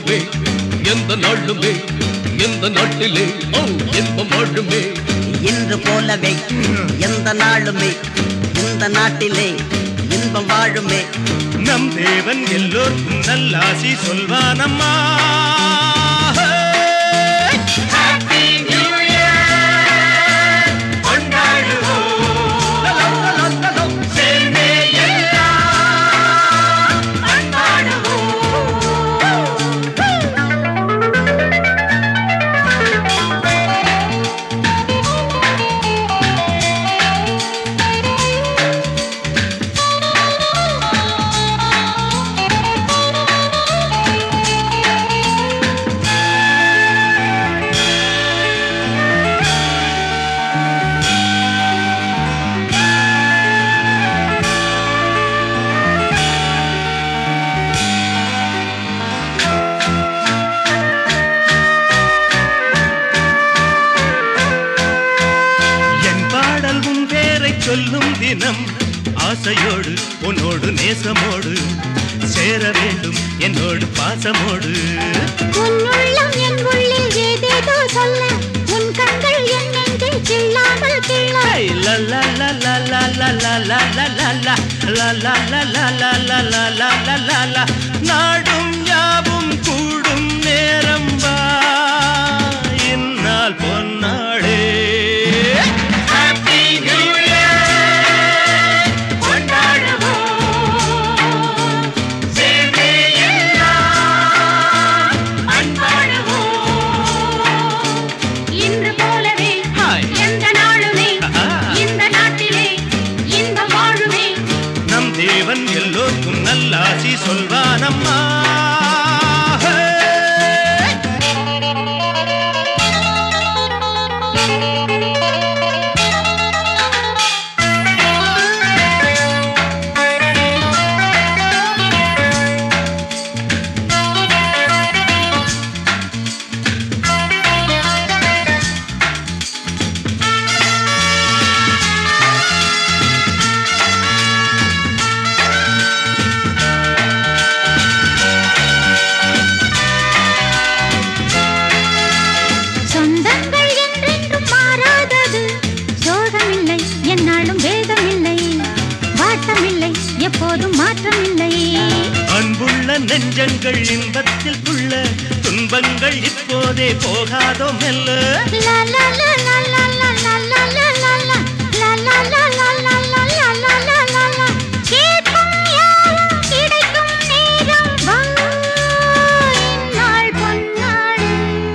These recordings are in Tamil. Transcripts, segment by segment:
போலவே எந்த நாளுமே எந்த நாட்டிலே ஓ இன்பம் வாழுமே இன்று போலவே எந்த நாளுமே இந்த நாட்டிலே இன்பம் வாழுமே நம் தேவன் எல்லோருக்கும் நல்லாசி சொல்வானம்மா என் பாடல் உன் பேரை சொல்லும் தினம் ஆசையோடு உன்னோடு நேசமோடு சேர வேண்டும் என்னோடு பாசமோடு உன் உள்ளம் என் உள்ளில் ஏதேதோ சொல்ல உன் கண்கள் என் நெஞ்சில் கிள்ளாமல் கிள்ள ஐ, லா, லா, லா, லா, லா, லா, லா, லா, லா, லா, லா. லா, லா, லா, லா, லா, லா, லா, லா, லா, லா, லா. நாடும் யாவும் கூடும் நேரம் வா இந்நாள் பொன்னாடே இன்று போலவே ஹாய். எந்த நாளுமே ஆஹா. இந்த நாட்டிலே இன்பம் வாழுமே நம் தேவன் எல்லோருக்கும் நல்லாசி சொல்வானம்மா ஹே! சொந்தங்கள் என்றென்றும் மாறாதது சோகமில்லை என்னாலும் வேதமில்லை வாட்டமில்லை எப்போதும் மாற்றமில்லை அன்புள்ள நெஞ்சங்கள் இன்பத்தில் உள்ள துன்பங்கள் இப்போதே போகாதோ மெல்ல லா லா லா லா லா லா லா லா லா லா லா. லா லா லா லா லா லா லா லா லா லா லா. கேட்கும் யாவும் கிடைக்கும் நேரம் வா. இந்நாள் பொன்னாள்.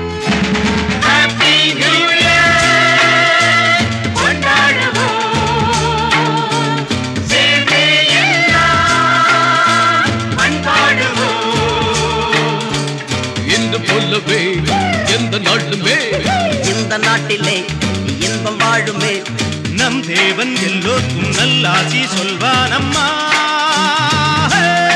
இன்று போலவே எந்த நாளுமே இந்த நாட்டிலே இன்பம் வாழுமே நம் தேவன் எல்லோருக்கும் நல்லாசி சொல்வானம்மா ஹே!